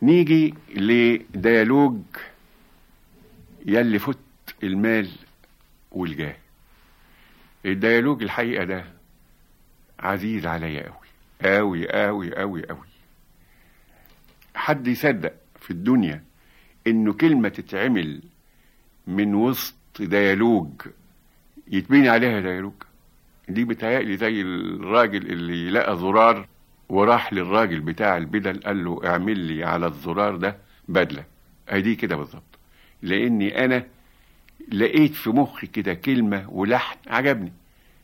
نيجي لديالوج يلي فت المال والجاه الديالوج الحقيقة ده عزيز عليا قوي قوي قوي قوي قوي حد يصدق في الدنيا انه كلمة تتعمل من وسط ديالوج يتبني عليها ديالوج دي بتهيألي زي الراجل اللي لقى زرار وراح للراجل بتاع البدل قال له اعمل لي على الزرار ده بدلة ادي كده بالظبط لاني انا لقيت في مخي كده كلمة ولحن عجبني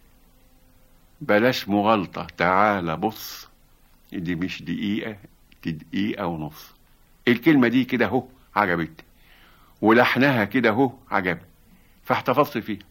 بلاش مغالطة تعالى بص دي مش دقيقة دي دقيقة ونص الكلمة دي كده اهو عجبتني ولحنها كده اهو عجبني فاحتفظت فيها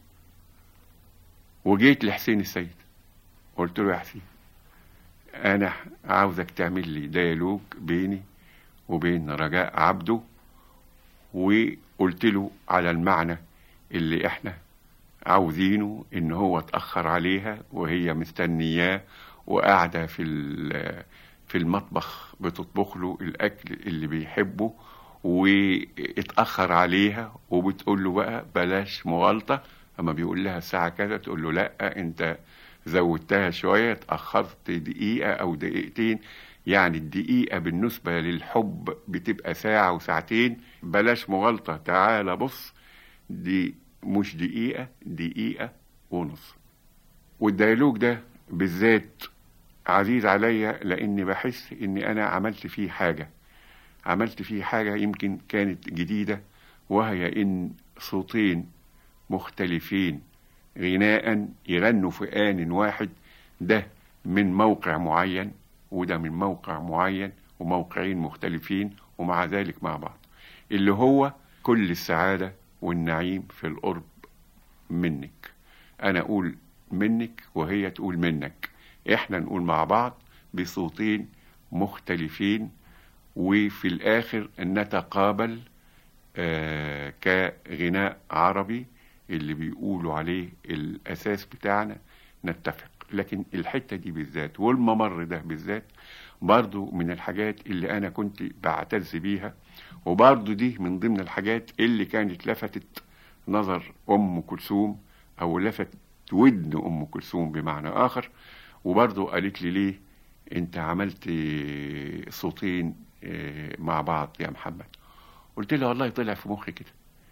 وجيت لحسين السيد قلت له يا حسين انا عاوزك تعمل لي ديالوج بيني وبين رجاء عبده وقلت له على المعنى اللي احنا عاوزينه ان هو اتاخر عليها وهي مستنياه وقاعده في في المطبخ بتطبخ له الاكل اللي بيحبه واتاخر عليها وبتقول له بقى بلاش مغالطه اما بيقول لها الساعه كذا تقول له لا انت زودتها شويه اتاخرت دقيقه او دقيقتين يعني الدقيقه بالنسبه للحب بتبقى ساعه وساعتين بلاش مغالطه تعالى بص دي مش دقيقه دقيقه ونص والديالوج ده بالذات عزيز عليا لاني بحس اني انا عملت فيه حاجه عملت فيه حاجه يمكن كانت جديده وهي ان صوتين مختلفين غناء يغنوا في آن واحد ده من موقع معين وده من موقع معين وموقعين مختلفين ومع ذلك مع بعض اللي هو كل السعادة والنعيم في القرب منك أنا أقول منك وهي تقول منك إحنا نقول مع بعض بصوتين مختلفين وفي الآخر نتقابل آه كغناء عربي اللي بيقولوا عليه الأساس بتاعنا نتفق لكن الحتة دي بالذات والممر ده بالذات برضو من الحاجات اللي أنا كنت بعتز بيها وبرضو دي من ضمن الحاجات اللي كانت لفتت نظر أم كلثوم أو لفت ودن أم كلثوم بمعنى آخر وبرضو قالت لي ليه أنت عملت صوتين مع بعض يا محمد قلت لها والله طلع في مخي كده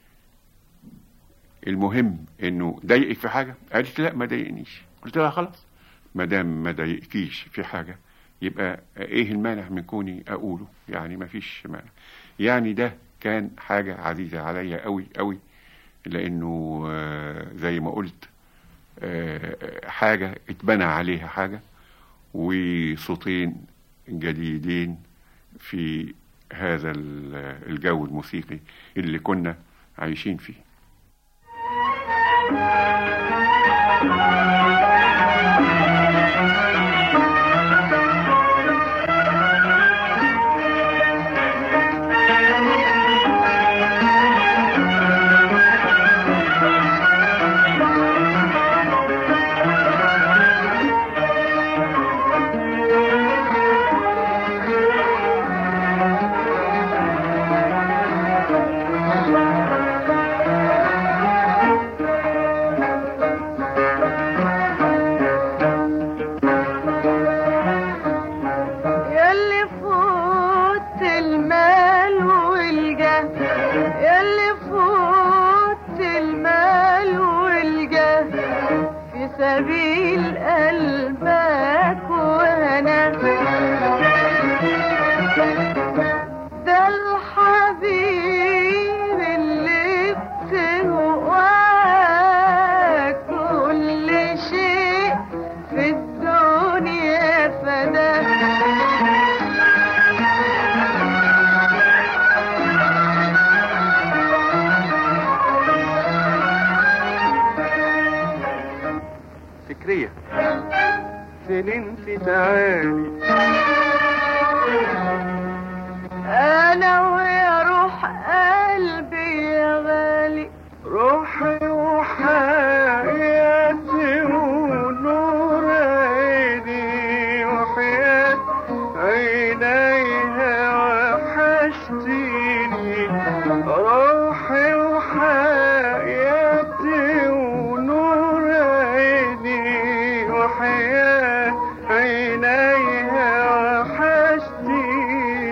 المهم انه ضايقك في حاجه قالت لا ما ضايقنيش قلت لها خلاص ما دام ما ضايقكيش في حاجه يبقى ايه المانع من كوني اقوله يعني ما فيش مانع يعني ده كان حاجه عزيزه عليا قوي قوي لانه زي ما قلت حاجه اتبنى عليها حاجه وصوتين جديدين في هذا الجو الموسيقي اللي كنا عايشين فيه فكرية وحشتيني روحي وحياتي ونور عيني وحياة عينيها وحشتيني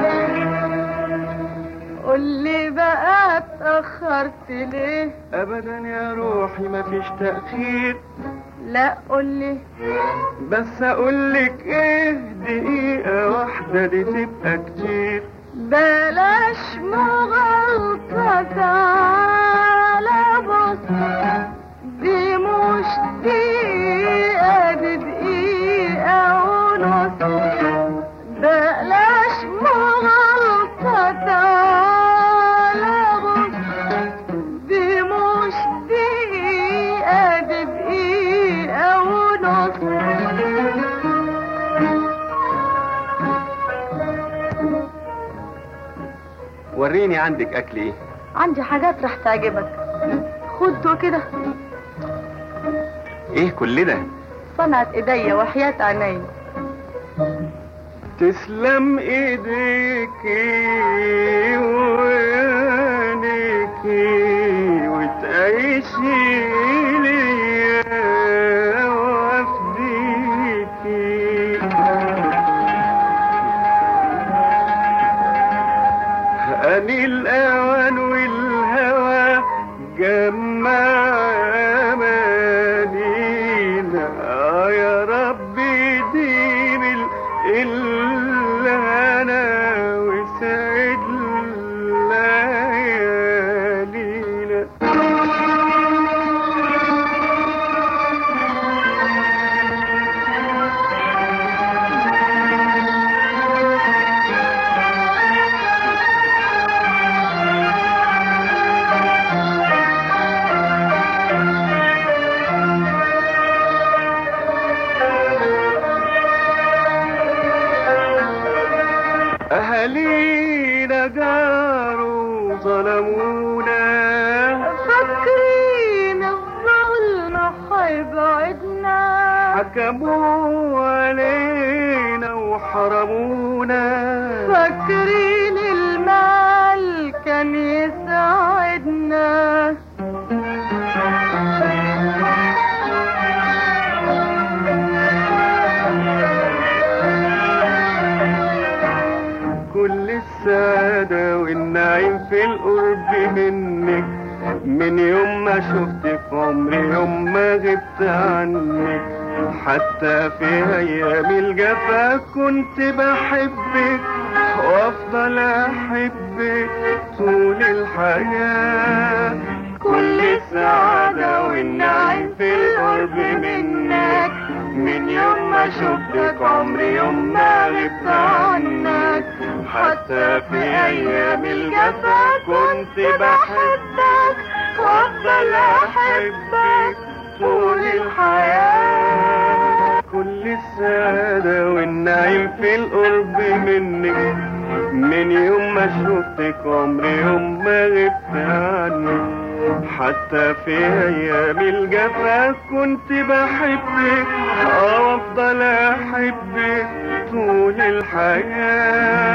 قولي بقى اتأخرت ليه ابدا يا روحي مفيش تأخير لا قولي بس اقولك ايه دقيقة واحدة دي تبقى كتير بلاش مغالطة تعالى بص دي مش دقيقة دي دقيقة ونص بلاش مغالطة تعالى بص دي مش دقيقة دي دقيقة ونص وريني عندك اكل ايه عندي حاجات رح تعجبك خد دول كده ايه كل ده صنعت ايديا وحياة عيني تسلم ايديكي وعينيكي وتعيشي ليا وافديكي أني الأوان والهوى جمع أمانينا آه يا ربي ديم ال- الهنا وسعد ليالينا أهالينا جاروا ظلمونا فاكرين الظلم هيبعدنا حكموا علينا وحرمونا فاكرين المال كان يساعدنا كل السعادة والنعيم في القرب منك من يوم ما شفتك عمري يوم ما غبت عنك حتى في أيام الجفا كنت بحبك وأفضل أحبك طول الحياة كل السعادة والنعيم في القرب منك من يوم ما شفتك عمري يوم ما غبت عنك حتى في أيام الجفا كنت بحبك وأفضل أحبك طول الحياة كل السعادة والنعيم في القرب منك من يوم ما شفتك عمري يوم ما غبت عنك حتى في ايام الجفا كنت بحبك اه وافضل احبك طول الحياه